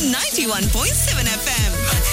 91.7 FM.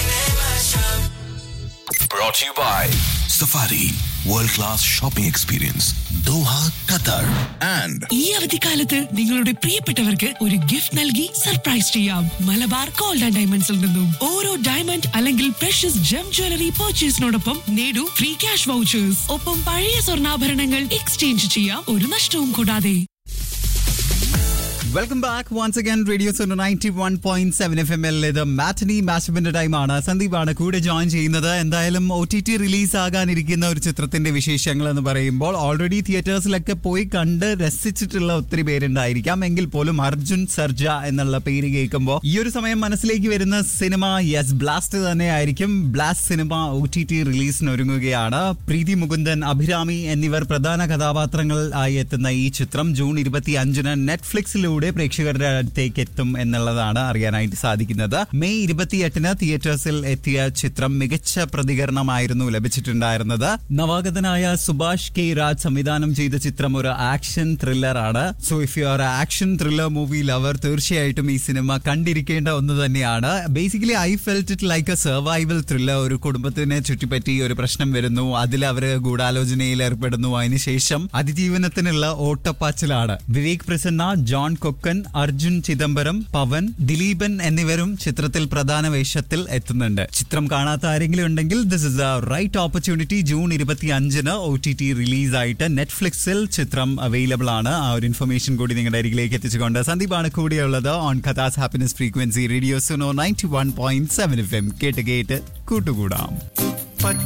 Brought to you by Safari World Class Shopping Experience Doha, Qatar and ഈ അവധിക്കാലത്ത് നിങ്ങളുടെ പ്രിയപ്പെട്ടവർക്ക് ഒരു ഗിഫ്റ്റ് നൽകി സർപ്രൈസ് ചെയ്യാം മലബാർ ഗോൾഡ് ആൻഡ് ഡയമണ്ട്സിൽ നിന്നും ഓരോ ഡയമണ്ട് അല്ലെങ്കിൽ പ്രഷ്യസ് ജം ജ്വല്ലറി പർച്ചേസിനോടൊപ്പം നേടൂ ഫ്രീ ക്യാഷ് വൗച്ചേഴ്സ് ഒപ്പം പഴയ സ്വർണ്ണാഭരണങ്ങൾ എക്സ്ചേഞ്ച് ചെയ്യാം ഒരു നഷ്ടവും കൂടാതെ welcome back once again radio Suno ninety one point seven F M L ഇത് മാറ്റനി മാച്ചപ്പിന്റെ ടൈമാണ് സന്ദീപാണ് കൂടെ ജോയിൻ ചെയ്യുന്നത് എന്തായാലും ഒ ടി ടി റിലീസ് ആകാനിരിക്കുന്ന ഒരു ചിത്രത്തിന്റെ വിശേഷങ്ങൾ എന്ന് പറയുമ്പോൾ ഓൾറെഡി തിയേറ്റേഴ്സിലൊക്കെ പോയി കണ്ട് രസിച്ചിട്ടുള്ള ഒത്തിരി പേരുണ്ടായിരിക്കാം എങ്കിൽ പോലും അർജുൻ സർജ എന്നുള്ള പേര് കേൾക്കുമ്പോൾ ഈ ഒരു സമയം മനസ്സിലേക്ക് വരുന്ന സിനിമ യെസ് ബ്ലാസ്റ്റ് തന്നെ ആയിരിക്കും blast cinema O T T റിലീസിന് ഒരുങ്ങുകയാണ് പ്രീതി മുകുന്ദൻ അഭിരാമി എന്നിവർ പ്രധാന കഥാപാത്രങ്ങൾ ആയി എത്തുന്ന ഈ ചിത്രം ജൂൺ ഇരുപത്തി അഞ്ചിന് നെറ്റ്ഫ്ലിക്സിലൂടെ പ്രേക്ഷകരുടെ അടുത്തേക്ക് എത്തും എന്നുള്ളതാണ് അറിയാനായിട്ട് സാധിക്കുന്നത് മെയ് ഇരുപത്തിയെട്ടിന് തിയേറ്റേഴ്സിൽ എത്തിയ ചിത്രം മികച്ച പ്രതികരണമായിരുന്നു ലഭിച്ചിട്ടുണ്ടായിരുന്നത് നവാഗതനായ സുഭാഷ് കെ രാജ് സംവിധാനം ചെയ്ത ചിത്രം ഒരു ആക്ഷൻ ത്രില്ലർ ആണ് so if you are action thriller movie lover തീർച്ചയായിട്ടും ഈ സിനിമ കണ്ടിരിക്കേണ്ട ഒന്ന് തന്നെയാണ് basically I felt it like a survival thriller ഒരു കുടുംബത്തിനെ ചുറ്റിപ്പറ്റി ഒരു പ്രശ്നം വരുന്നു അതിൽ അവര് ഗൂഢാലോചനയിൽ ഏർപ്പെടുന്നു അതിനുശേഷം അതിജീവനത്തിനുള്ള ഓട്ടപ്പാച്ചിലാണ് വിവേക് പ്രസന്ന ജോൺ കൊക്കൻ അർജുൻ ചിദംബരം പവൻ ദിലീപൻ എന്നിവരും ചിത്രത്തിൽ പ്രധാന വേഷത്തിൽ എത്തുന്നുണ്ട് ചിത്രം കാണാത്ത ആരെങ്കിലും ഉണ്ടെങ്കിൽ this is a right opportunity June ഇരുപത്തി അഞ്ചിന് ഒ ടി ടി റിലീസ് ആയിട്ട് നെറ്റ്ഫ്ലിക്സിൽ ചിത്രം അവൈലബിൾ ആണ് ആ ഒരു ഇൻഫർമേഷൻ കൂടി നിങ്ങളുടെ അരികിലേക്ക് എത്തിച്ചുകൊണ്ട് സന്ദീപാണ് കൂടിയുള്ളത് ഓൺ കഥാസ് happiness frequency radio Suno ninety one point seven F M കേട്ട് കേട്ട് കൂട്ടുകൂടാം